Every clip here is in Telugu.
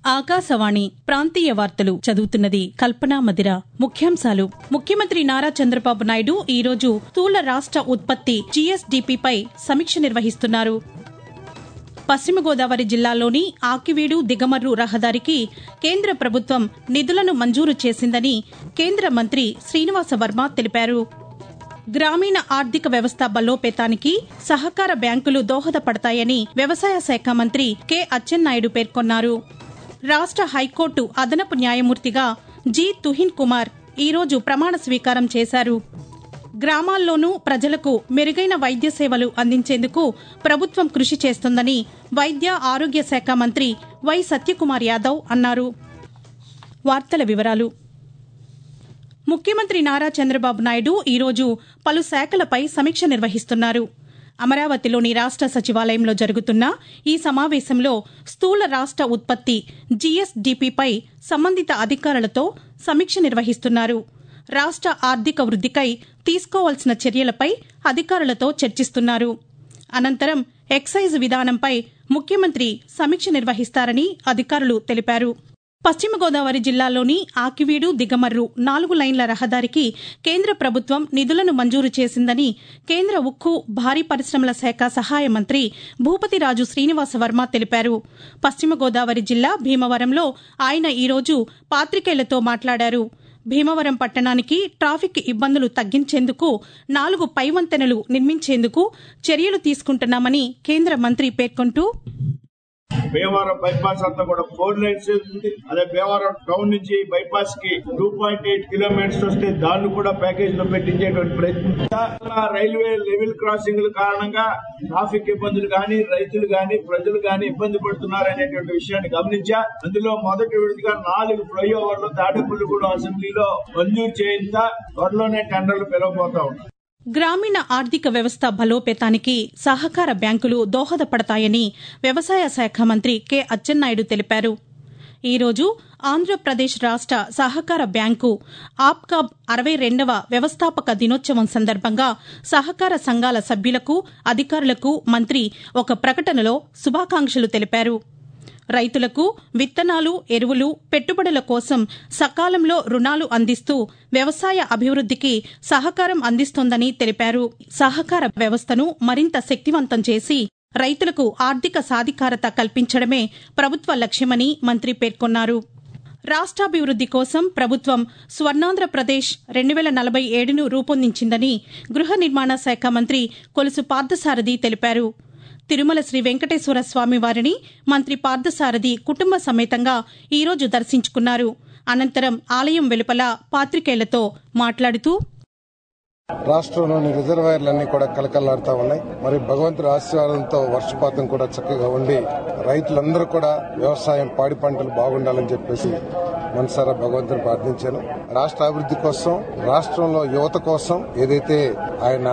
ఆకాశవాణి ప్రాంతీయ వార్తలు చదువుతున్నది కల్పనా మదిర ముఖ్యాంశాలు ముఖ్యమంత్రి నారా చంద్రబాబు నాయుడు ఈరోజు స్థూల రాష్ట ఉత్పత్తి జీఎస్డీపీపై సమీక్ష నిర్వహిస్తున్నారు పశ్చిమ గోదావరి జిల్లాలోని ఆకివీడు దిగమర్రు రహదారికి కేంద్ర ప్రభుత్వం నిధులను మంజూరు చేసిందని కేంద్ర మంత్రి శ్రీనివాస వర్మ తెలిపారు గ్రామీణ ఆర్థిక వ్యవస్థ బలోపేతానికి సహకార బ్యాంకులు దోహదపడతాయని వ్యవసాయ శాఖ మంత్రి కె అచ్చెన్నాయుడు పేర్కొన్నారు రాష్ట హైకోర్టు అదనపు న్యాయమూర్తిగా జి తుహిన్ కుమార్ ఈరోజు ప్రమాణ స్వీకారం చేశారు గ్రామాల్లోనూ ప్రజలకు మెరుగైన వైద్య సేవలు అందించేందుకు ప్రభుత్వం కృషి చేస్తుందని వైద్య ఆరోగ్య శాఖ మంత్రి వై సత్యకుమార్ యాదవ్ అన్నారు వార్తల వివరాలు ముఖ్యమంత్రి నారా చంద్రబాబు నాయుడు ఈరోజు పలు శాఖలపై సమీక్ష నిర్వహిస్తున్నారు అమరావతిలోని రాష్ట సచివాలయంలో జరుగుతున్న ఈ సమావేశంలో స్థూల రాష్ట ఉత్పత్తి జీఎస్డీపీపై సంబంధిత అధికారులతో సమీక్ష నిర్వహిస్తున్నారు రాష్ట ఆర్థిక వృద్దికై తీసుకోవాల్సిన చర్యలపై అధికారులతో చర్చిస్తున్నారు అనంతరం ఎక్సైజ్ విధానంపై ముఖ్యమంత్రి సమీక్ష నిర్వహిస్తారని అధికారులు తెలిపారు పశ్చిమ గోదావరి జిల్లాలోని ఆకివీడు దిగమర్రు నాలుగు లైన్ల రహదారికి కేంద్ర ప్రభుత్వం నిధులను మంజూరు చేసిందని కేంద్ర ఉక్కు భారీ పరిశ్రమల శాఖ సహాయ మంత్రి భూపతిరాజు శ్రీనివాస వర్మ తెలిపారు పశ్చిమ గోదావరి జిల్లా భీమవరంలో ఆయన ఈరోజు పాతికేయులతో మాట్లాడారు భీమవరం పట్టణానికి ట్రాఫిక్ ఇబ్బందులు తగ్గించేందుకు నాలుగు పైవంతెనలు నిర్మించేందుకు చర్యలు తీసుకుంటున్నామని కేంద్ర మంత్రి పేర్కొంటూ భీమవరం బైపాస్ అంతా కూడా ఫోర్ లైన్స్ ఉంది అదే భీమవరం టౌన్ నుంచి బైపాస్ కి టూ పాయింట్ ఎయిట్ కిలోమీటర్స్ వస్తే దాన్ని కూడా ప్యాకేజ్ లో పెట్టించేటువంటి ప్రయత్నం చాలా రైల్వే లెవెల్ క్రాసింగ్ల కారణంగా ట్రాఫిక్ ఇబ్బందులు గాని రైతులు గాని ప్రజలు గాని ఇబ్బంది పడుతున్నారు అనేటువంటి విషయాన్ని గమనించా అందులో మొదటి విడతగా నాలుగు ఫ్లైఓవర్లు తాడేపల్లిగూడెం అసెంబ్లీలో మంజూరు చేయించ త్వరలోనే టెండర్లు పిలవబోతా ఉన్నాయి గ్రామీణ ఆర్థిక వ్యవస్థ బలోపేతానికి సహకార బ్యాంకులు దోహదపడతాయని వ్యవసాయ శాఖ మంత్రి కె అచ్చెన్నాయుడు తెలిపారు ఈరోజు ఆంధ్రప్రదేశ్ రాష్ట సహకార బ్యాంకు ఆప్కాబ్ అరవై రెండవ వ్యవస్థాపక దినోత్సవం సందర్భంగా సహకార సంఘాల సభ్యులకు అధికారులకు మంత్రి ఒక ప్రకటనలో శుభాకాంక్షలు తెలిపారు రైతులకు విత్తనాలు ఎరువులు పెట్టుబడుల కోసం సకాలంలో రుణాలు అందిస్తూ వ్యవసాయ అభివృద్దికి సహకారం అందిస్తోందని తెలిపారు సహకార వ్యవస్థను మరింత శక్తివంతం చేసి రైతులకు ఆర్థిక సాధికారత కల్పించడమే ప్రభుత్వ లక్ష్యమని మంత్రి పేర్కొన్నారు రాష్ట్రాభివృద్ది కోసం ప్రభుత్వం స్వర్ణాంధ్రప్రదేశ్ రెండు వేల నలభై ఏడును రూపొందించిందని గృహ నిర్మాణ శాఖ మంత్రి కొలుసు పార్థసారథి తెలిపారు తిరుమల శ్రీ వెంకటేశ్వర స్వామి వారిని మంత్రి పార్థసారథి కుటుంబ సమేతంగా ఈరోజు దర్శించుకున్నారు అనంతరం ఆలయం వెలుపల పాతికేయులతో మాట్లాడుతూ రాష్ట్రంలోని రిజర్వాయర్లన్నీ కూడా కలకల్లాడుతూ ఉన్నాయి మరి భగవంతుడి ఆశీర్వాదంతో వర్షపాతం కూడా చక్కగా ఉండి రైతులందరూ కూడా వ్యవసాయం పాడి పంటలు బాగుండాలని చెప్పేసి మనసారా భగవంతుని ప్రార్థించాను రాష్ట్ర అభివృద్ది కోసం రాష్ట్రంలో యువత కోసం ఏదైతే ఆయన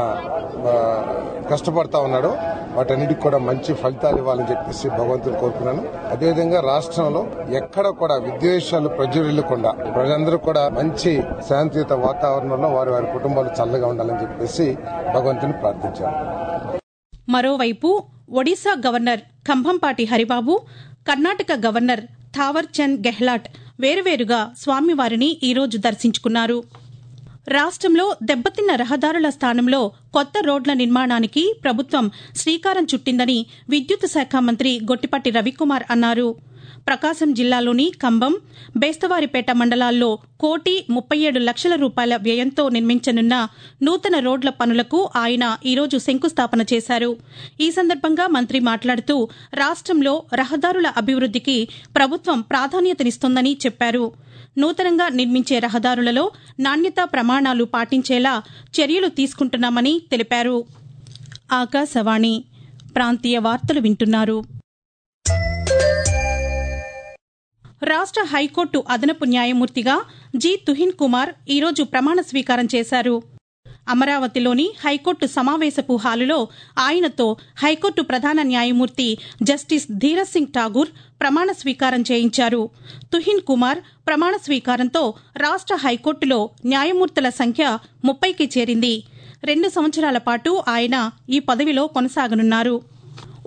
కష్టపడతా ఉన్నాడో వాటన్నిటికి కూడా మంచి ఫలితాలు ఇవ్వాలని చెప్పేసి భగవంతుని కోరుకున్నాను అదేవిధంగా రాష్ట్రంలో ఎక్కడ కూడా విద్వేషాలు ప్రజ్వరిల్లకుండా ప్రజలందరూ కూడా మంచి శాంతియుత వాతావరణంలో వారి వారి కుటుంబాలు చల్లగా ఉండాలని చెప్పేసి భగవంతుని ప్రార్థించాను మరోవైపు ఒడిశా గవర్నర్ కంభంపాటి హరిబాబు కర్ణాటక గవర్నర్ థావర్ చంద్ గెహ్లాట్ వేరువేరుగా స్వామివారిని ఈరోజు దర్శించుకున్నారు రాష్ట్రంలో దెబ్బతిన్న రహదారుల స్థానంలో కొత్త రోడ్ల నిర్మాణానికి ప్రభుత్వం శ్రీకారం చుట్టిందని విద్యుత్ శాఖ మంత్రి గొట్టిపట్టి రవికుమార్ అన్నారు ప్రకాశం జిల్లాలోని కంబం బేస్తవారిపేట మండలాల్లో కోటి ముప్పై ఏడు లక్షల రూపాయల వ్యయంతో నిర్మించనున్న నూతన రోడ్ల పనులకు ఆయన ఈరోజు శంకుస్థాపన చేశారు ఈ సందర్భంగా మంత్రి మాట్లాడుతూ రాష్ట్రంలో రహదారుల అభివృద్దికి ప్రభుత్వం ప్రాధాన్యతనిస్తోందని చెప్పారు నూతనంగా నిర్మించే రహదారులలో నాణ్యతా ప్రమాణాలు పాటించేలా చర్యలు తీసుకుంటున్నామని తెలిపారు ఆకాశవాణి ప్రాంతీయ వార్తలు వింటున్నారు రాష్ట హైకోర్టు అదనపు న్యాయమూర్తిగా జి తుహిన్ కుమార్ ఈరోజు ప్రమాణ స్వీకారం చేశారు అమరావతిలోని హైకోర్టు సమావేశపు హాలులో ఆయనతో హైకోర్టు ప్రధాన న్యాయమూర్తి జస్టిస్ ధీరజ్ సింగ్ ఠాగూర్ ప్రమాణ స్వీకారం చేయించారు తుహిన్ కుమార్ ప్రమాణ స్వీకారంతో రాష్ట హైకోర్టులో న్యాయమూర్తుల సంఖ్య ముప్పైకి చేరింది రెండు సంవత్సరాల పాటు ఆయన ఈ పదవిలో కొనసాగనున్నారు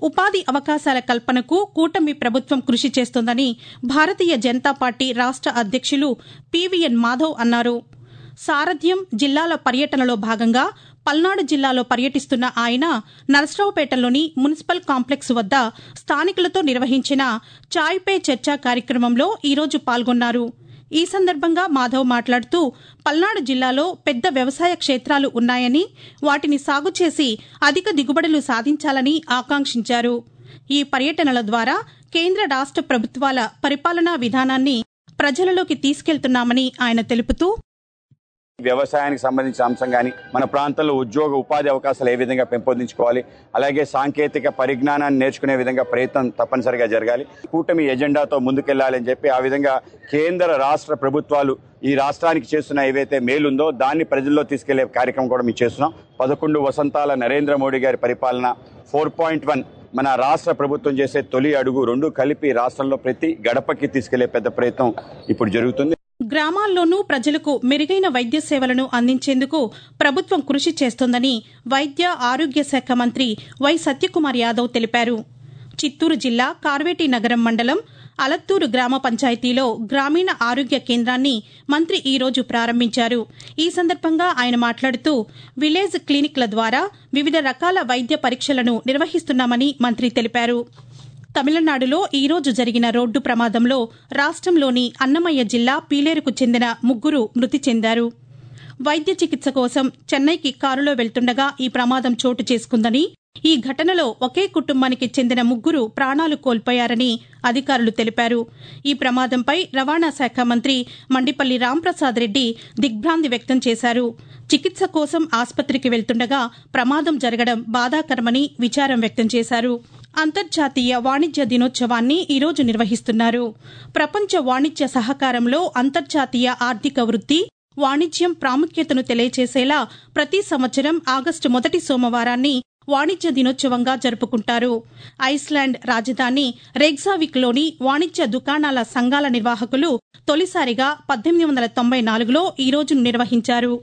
ఉపాధి అవకాశాల కల్పనకు కూటమి ప్రభుత్వం కృషి చేస్తోందని భారతీయ జనతా పార్టీ రాష్ట అధ్యక్షులు పీవీఎన్ మాధవ్ అన్నారు సారథ్యం జిల్లాల పర్యటనలో భాగంగా పల్నాడు జిల్లాలో పర్యటిస్తున్న ఆయన నరసరావుపేటలోని మున్సిపల్ కాంప్లెక్స్ వద్ద స్థానికులతో నిర్వహించిన చాయ్ పే చర్చా కార్యక్రమంలో ఈరోజు పాల్గొన్నారు ఈ సందర్భంగా మాధవ్ మాట్లాడుతూ పల్నాడు జిల్లాలో పెద్ద వ్యవసాయ క్షేత్రాలు ఉన్నాయని వాటిని సాగు చేసి అధిక దిగుబడులు సాధించాలని ఆకాంక్షించారు ఈ పర్యటనల ద్వారా కేంద్ర రాష్ట ప్రభుత్వాల పరిపాలనా విధానాన్ని ప్రజలలోకి తీసుకెళ్తున్నామని ఆయన తెలుపుతూ వ్యవసాయానికి సంబంధించిన అంశం కానీ మన ప్రాంతంలో ఉద్యోగ ఉపాధి అవకాశాలు ఏ విధంగా పెంపొందించుకోవాలి అలాగే సాంకేతిక పరిజ్ఞానాన్ని నేర్చుకునే విధంగా ప్రయత్నం తప్పనిసరిగా జరగాలి కూటమి ఎజెండాతో ముందుకెళ్లాలని చెప్పి ఆ విధంగా కేంద్ర రాష్ట్ర ప్రభుత్వాలు ఈ రాష్ట్రానికి చేస్తున్న ఏవైతే మేలుందో దాన్ని ప్రజల్లో తీసుకెళ్లే కార్యక్రమం కూడా మేము చేస్తున్నాం పదకొండు వసంతాల నరేంద్ర మోడీ గారి పరిపాలన ఫోర్ పాయింట్ వన్ మన రాష్ట్ర ప్రభుత్వం చేసే తొలి అడుగు రెండు కలిపి రాష్ట్రంలో ప్రతి గడపకి తీసుకెళ్లే పెద్ద ప్రయత్నం ఇప్పుడు జరుగుతుంది గ్రామాల్లోనూ ప్రజలకు మెరుగైన వైద్య సేవలను అందించేందుకు ప్రభుత్వం కృషి చేస్తోందని వైద్య ఆరోగ్య శాఖ మంత్రి వై సత్యకుమార్ యాదవ్ తెలిపారు చిత్తూరు జిల్లా కార్వేటి నగరం మండలం అలత్తూరు గ్రామ పంచాయతీలో గ్రామీణ ఆరోగ్య కేంద్రాన్ని మంత్రి ఈ రోజు ప్రారంభించారు ఈ సందర్భంగా ఆయన మాట్లాడుతూ విలేజ్ క్లినిక్ల ద్వారా వివిధ రకాల వైద్య పరీక్షలను నిర్వహిస్తున్నామని మంత్రి తెలిపారు తమిళనాడులో ఈ రోజు జరిగిన రోడ్డు ప్రమాదంలో రాష్ట్రంలోని అన్నమయ్య జిల్లా పీలేరుకు చెందిన ముగ్గురు మృతి చెందారు వైద్య చికిత్స కోసం చెన్నైకి కారులో వెళ్తుండగా ఈ ప్రమాదం చోటు చేసుకుందని ఈ ఘటనలో ఒకే కుటుంబానికి చెందిన ముగ్గురు ప్రాణాలు కోల్పోయారని అధికారులు తెలిపారు ఈ ప్రమాదంపై రవాణా శాఖ మంత్రి మండిపల్లి రాంప్రసాద్ రెడ్డి దిగ్భ్రాంతి వ్యక్తం చేశారు చికిత్స కోసం ఆసుపత్రికి వెళ్తుండగా ప్రమాదం జరగడం బాధాకరమని విచారం వ్యక్తం చేశారు అంతర్జాతీయ వాణిజ్య దినోత్సవాన్ని ఈరోజు నిర్వహిస్తున్నారు ప్రపంచ వాణిజ్య సహకారంలో అంతర్జాతీయ ఆర్థిక వృత్తి వాణిజ్యం ప్రాముఖ్యతను తెలియజేసేలా ప్రతి సంవత్సరం ఆగస్టు మొదటి సోమవారాన్ని వాణిజ్య దినోత్సవంగా జరుపుకుంటారు ఐస్లాండ్ రాజధాని రేగ్జావిక్లోని వాణిజ్య దుకాణాల సంఘాల నిర్వాహకులు తొలిసారిగా పద్దెనిమిది వందల తొంభై నాలుగులో ఈ రోజును నిర్వహించారు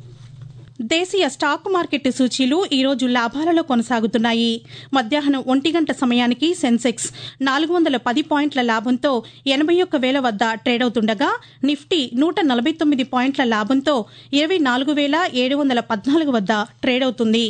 దేశీయ స్టాక్ మార్కెట్ సూచీలు ఈ రోజు లాభాలలో కొనసాగుతున్నాయి మధ్యాహ్నం ఒంటి గంట సమయానికి సెన్సెక్స్ నాలుగు వందల పది పాయింట్ల లాభంతో ఎనభై ఒక్క వేల వద్ద ట్రేడ్ అవుతుండగా నిఫ్టీ నూట నలభై తొమ్మిది పాయింట్ల లాభంతో ఇరవై నాలుగు వేల ఏడు వందల పద్నాలుగు వద్ద ట్రేడ్ అవుతుంది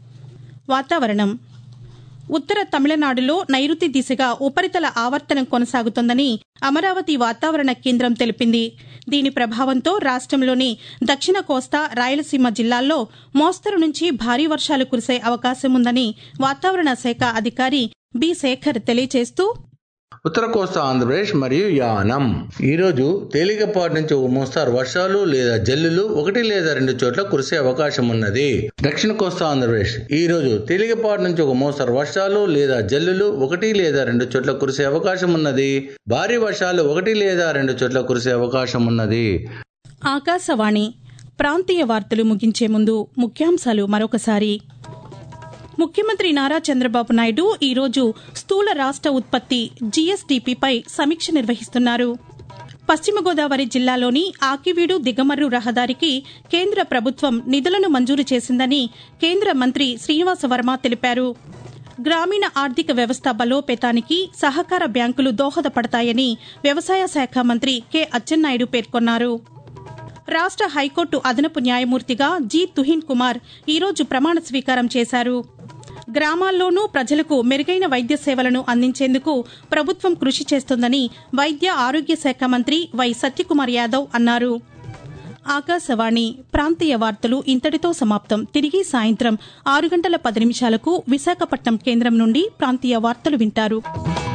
వాతావరణం ఉత్తర తమిళనాడులో నైరుతి దిశగా ఉపరితల ఆవర్తనం కొనసాగుతోందని అమరావతి వాతావరణ కేంద్రం తెలిపింది దీని ప్రభావంతో రాష్ట్రంలోని దక్షిణ కోస్తా రాయలసీమ జిల్లాల్లో మోస్తరు నుంచి భారీ వర్షాలు కురిసే అవకాశం ఉందని వాతావరణ శాఖ అధికారి బి శేఖర్ తెలియజేస్తూ ఉత్తర కోస్తా ఆంధ్రప్రదేశ్ మరియు యానం ఈ రోజు తేలికపాటి నుంచి ఓ మోస్తారు వర్షాలు లేదా జల్లులు ఒకటి లేదా రెండు చోట్ల కురిసే అవకాశం ఉన్నది దక్షిణ కోస్తా ఆంధ్రప్రదేశ్ ఈ రోజు తేలికపాటి నుంచి ఒక మోస్తారు వర్షాలు లేదా జల్లులు ఒకటి లేదా రెండు చోట్ల కురిసే అవకాశం ఉన్నది భారీ వర్షాలు ఒకటి లేదా రెండు చోట్ల కురిసే అవకాశం ఉన్నది ఆకాశవాణి ప్రాంతీయ వార్తలు ముగించే ముందు ముఖ్యాంశాలు మరొకసారి ముఖ్యమంత్రి నారా చంద్రబాబు నాయుడు ఈరోజు స్థూల రాష్ట ఉత్పత్తి జీఎస్డీపీపై సమీక్ష నిర్వహిస్తున్నారు పశ్చిమ గోదావరి జిల్లాలోని ఆకివీడు దిగమర్రు రహదారికి కేంద్ర ప్రభుత్వం నిధులను మంజూరు చేసిందని కేంద్ర మంత్రి శ్రీనివాస వర్మ తెలిపారు గ్రామీణ ఆర్థిక వ్యవస్థ బలోపేతానికి సహకార బ్యాంకులు దోహదపడతాయని వ్యవసాయ శాఖ మంత్రి కె అచ్చెన్నాయుడు పేర్కొన్నారు రాష్ట హైకోర్టు అదనపు న్యాయమూర్తిగా జి తుహిన్ కుమార్ ఈరోజు ప్రమాణ స్వీకారం చేశారు గ్రామాల్లోనూ ప్రజలకు మెరుగైన వైద్య సేవలను అందించేందుకు ప్రభుత్వం కృషి చేస్తోందని వైద్య ఆరోగ్య శాఖ మంత్రి వై సత్యకుమార్ యాదవ్ అన్నారు ఆకాశవాణి ప్రాంతీయ వార్తలు ఇంతటితో సమాప్తం తిరిగి సాయంత్రం ఆరు గంటల పది నిమిషాలకు విశాఖపట్నం కేంద్రం నుండి ప్రాంతీయ వార్తలు వింటారు